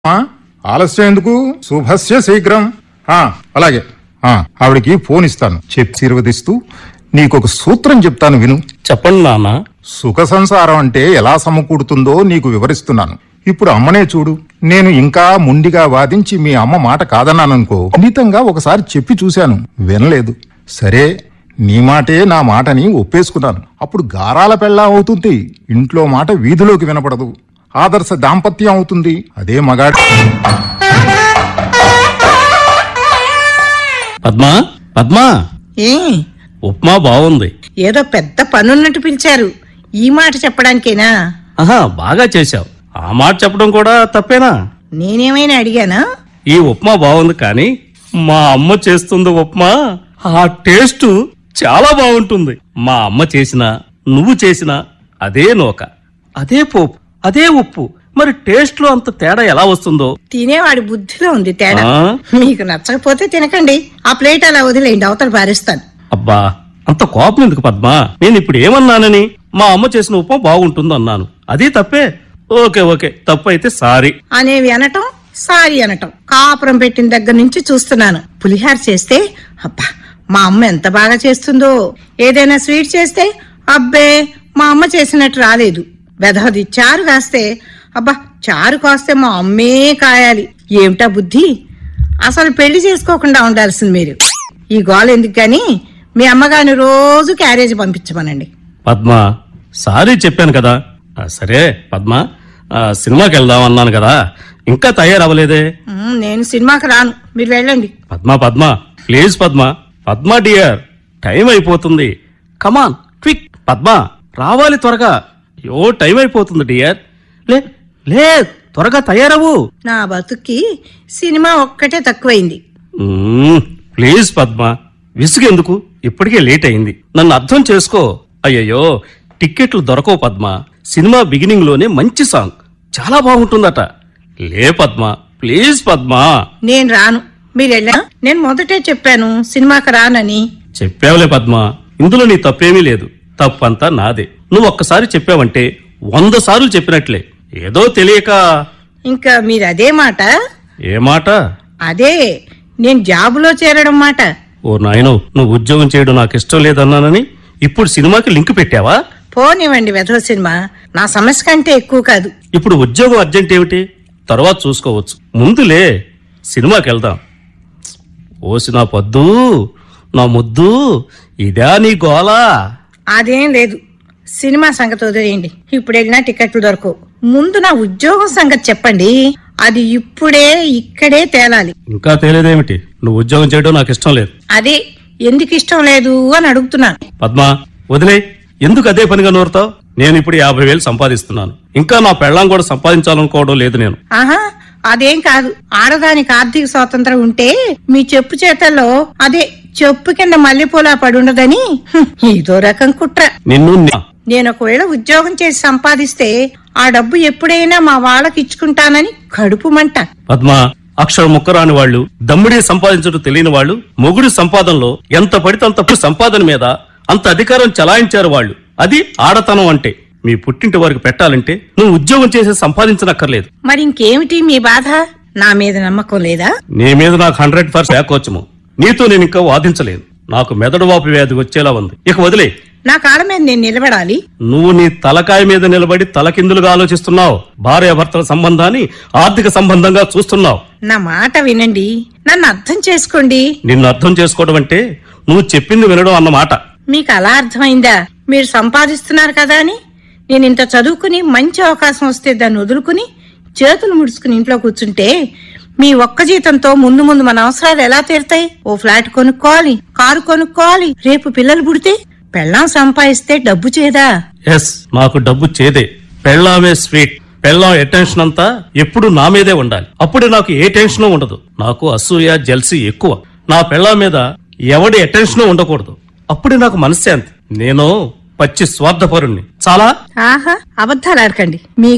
ఆ, ఆలస్యం ఎందుకు శుభస్య శీఘ్రం ఆ, అలాగే ఆ, ఆవిడికి ఫోన్ ఇస్తాను చెప్పి శీర్వదిస్తూ నీకొక సూత్రం చెప్తాను విను చెప్పండి నాన్న సుఖ సంసారం అంటే ఎలా సమకూడుతుందో నీకు వివరిస్తున్నాను ఇప్పుడు అమ్మనే చూడు నేను ఇంకా ముండిగా వాదించి మీ అమ్మ మాట కాదన్నాననుకో ఖండితంగా ఒకసారి చెప్పి చూశాను వినలేదు సరే నీ మాటే నా మాటని ఒప్పేసుకున్నాను అప్పుడు గారాల పెళ్ళా అవుతుంది ఇంట్లో మాట వీధిలోకి వినపడదు ఆదర్శ దాంపత్యం అవుతుంది అదే మగాడి పద్మా పద్మా ఏ ఉప్మా బాగుంది ఏదో పెద్ద పనున్నట్టు పిలిచారు ఈ మాట చెప్పడానికేనా ఆహా బాగా చేశావు ఆ మాట చెప్పడం కూడా తప్పేనా నేనేమైనా అడిగానా ఈ ఉప్మా బాగుంది కానీ మా అమ్మ చేస్తుంది ఉప్మా ఆ టేస్ట్ చాలా బాగుంటుంది మా అమ్మ చేసిన నువ్వు చేసిన అదే నూక అదే పోపు అదే ఉప్పు మరి టేస్ట్ లో అంత తేడా ఎలా వస్తుందో తినేవాడి బుద్ధిలో ఉంది తేడా ఆ? మీకు నచ్చకపోతే తినకండి ఆ ప్లేట్ అలా వదిలేయండి అవతల పారేస్తాను అబ్బా అంత కోపం ఎందుకు పద్మా నేను ఇప్పుడు ఏమన్నానని మా అమ్మ చేసిన ఉప్మా బాగుంటుంది అన్నాను అది తప్పే ఓకే ఓకే తప్పు అయితే సారీ అనేవి అనటం సారీ అనటం కాపురం పెట్టిన దగ్గర నుంచి చూస్తున్నాను పులిహార చేస్తే అబ్బా మా అమ్మ ఎంత బాగా చేస్తుందో ఏదైనా స్వీట్ చేస్తే అబ్బే మా అమ్మ చేసినట్టు రాలేదు వెధవది చారు కాస్తే అబ్బా చారు కాస్తే మా అమ్మే కాయాలి ఏమిటా బుద్ధి అసలు పెళ్లి చేసుకోకుండా ఉండాల్సింది మీరు ఈ గోల ఎందుకు గాని మీ అమ్మగారిని రోజు క్యారేజ్ పంపించమనండి పద్మ సారీ చెప్పాను కదా ఆ, సరే పద్మ ఆ, సినిమాకి వెళ్దాం అన్నాను కదా ఇంకా తయారవ్వలేదే ఉమ్, నేను సినిమాకి రాను మీరు వెళ్ళండి Padma Padma please Padma Padma dear time అయిపోతుంది కమాన్ క్విక్ పద్మ రావాలి త్వరగా అయ్యో టైం అయిపోతుంది డియర్ లే లే త్వరగా తయారవు నా బతుక్కి సినిమా ఒక్కటే తక్కువైంది మ్మ్, ప్లీజ్ పద్మ విసుగెందుకు ఇప్పటికే లేట్ అయింది నన్ను అర్థం చేసుకో అయ్యయ్యో టిక్కెట్లు దొరకవు పద్మ సినిమా బిగినింగ్ లోనే మంచి సాంగ్ చాలా బాగుంటుందట లే పద్మ ప్లీజ్ పద్మ నేను రాను మీరు వెళ్ళా నేను మొదటే చెప్పాను సినిమాకి రానని చెప్పావులే పద్మ ఇందులో నీ తప్పేమీ లేదు తప్పంతా నాదే నువ్వు ఒక్కసారి చెప్పావంటే వంద సార్లు చెప్పినట్లే ఏదో తెలియక ఇంకా మీరు అదే మాట ఏ మాట అదే నేను జాబులో చేరడం మాట ఓ నాయనో నువ్వు ఉద్యోగం చేయడం నాకు ఇష్టం లేదన్నానని ఇప్పుడు సినిమాకి లింక్ పెట్టావా పోనివ్వండి వెధవ సినిమా నా సమస్య కంటే ఎక్కువ కాదు ఇప్పుడు ఉద్యోగం అర్జెంట్ ఏమిటి తర్వాత చూసుకోవచ్చు ముందులే సినిమాకి వెళ్దాం ఓసి నా పొద్దు నా ముద్దు ఇదా నీ గోలా అదేం లేదు సినిమా సంగతి వదిలేయండి ఇప్పుడు వెళ్ళినా టికెట్లు దొరకవు ముందు నా ఉద్యోగం సంగతి చెప్పండి అది ఇప్పుడే ఇక్కడే తేలాలి ఇంకా తేలేదేమిటి నువ్వు ఉద్యోగం చేయడం నాకు ఇష్టం లేదు అదే ఎందుకు ఇష్టం లేదు అని అడుగుతున్నాను పద్మా వదిలే ఎందుకు అదే పనిగా నోరుతావు నేను ఇప్పుడు యాభై వేలు సంపాదిస్తున్నాను ఇంకా నా పెళ్ళాం కూడా సంపాదించాలనుకోవడం లేదు నేను ఆహా అదేం కాదు ఆడదానికి ఆర్థిక స్వాతంత్రం ఉంటే మీ చెప్పు చేతల్లో అదే చెప్పు కింద మల్లెపూలా పడుండదని హ్మ్, ఇదో రకం కుట్ర నిన్ను ని- నేను ఒకవేళ ఉద్యోగం చేసి సంపాదిస్తే ఆ డబ్బు ఎప్పుడైనా మా వాళ్ళకి ఇచ్చుకుంటానని కడుపు మంట పద్మ అక్షర ముక్కరాని వాళ్ళు దమ్ముడి సంపాదించడం తెలియని వాళ్ళు మొగుడి సంపాదనలో ఎంత పడితే అంత సంపాదన మీద అంత అధికారం చలాయించారు వాళ్ళు అది ఆడతనం అంటే మీ పుట్టింటి వారికి పెట్టాలంటే నువ్వు ఉద్యోగం చేసి సంపాదించనక్కర్లేదు మరి ఇంకేమిటి మీ బాధ నా మీద నమ్మకం లేదా నీ మీద నాకు హండ్రెడ్ పర్సెంట్ ఏకోచము నీతో నేను ఇంకా వాదించలేదు నాకు మెదడు వాపు వ్యాధి వచ్చేలా ఉంది ఇక వదిలే నా కాళ్ళ మీద నేను నిలబడాలి నువ్వు నీ తలకాయ మీద నిలబడి తలకిందులుగా ఆలోచిస్తున్నావు భార్యాభర్తల సంబంధాన్ని ఆర్థిక సంబంధంగా చూస్తున్నావు నా మాట వినండి నన్ను అర్థం చేసుకోండి నిన్ను అర్థం చేసుకోవడం అంటే నువ్వు చెప్పింది వినడం అన్నమాట మీకు అలా అర్థమైందా మీరు సంపాదిస్తున్నారు కదా అని నేను ఇంత చదువుకుని మంచి అవకాశం వస్తే దాన్ని వదులుకుని చేతులు ముడుచుకుని ఇంట్లో కూర్చుంటే మీ ఒక్క జీతంతో ముందు ముందు మన అవసరాలు ఎలా తీరుతాయి ఓ ఫ్లాట్ కొనుక్కోవాలి కారు కొనుక్కోవాలి రేపు పిల్లలు పుడితే పెళ్ళాం సంపాదిస్తే డబ్బు చేదా ఎస్ నాకు డబ్బు చేదే పెళ్ళామే స్వీట్ పెళ్ళాం అటెన్షన్ అంతా ఎప్పుడు నా మీదే ఉండాలి అప్పుడే నాకు ఏ టెన్షన్ ఉండదు నాకు అసూయ జల్సీ ఎక్కువ నా పెళ్ళాం మీద ఎవడి అటెన్షన్ ఉండకూడదు అప్పుడే నాకు మనశ్శాంతి నేను పచ్చి స్వార్థపరుణ్ణి చాలా ఆహా అబద్ధాలు ఆడకండి మీ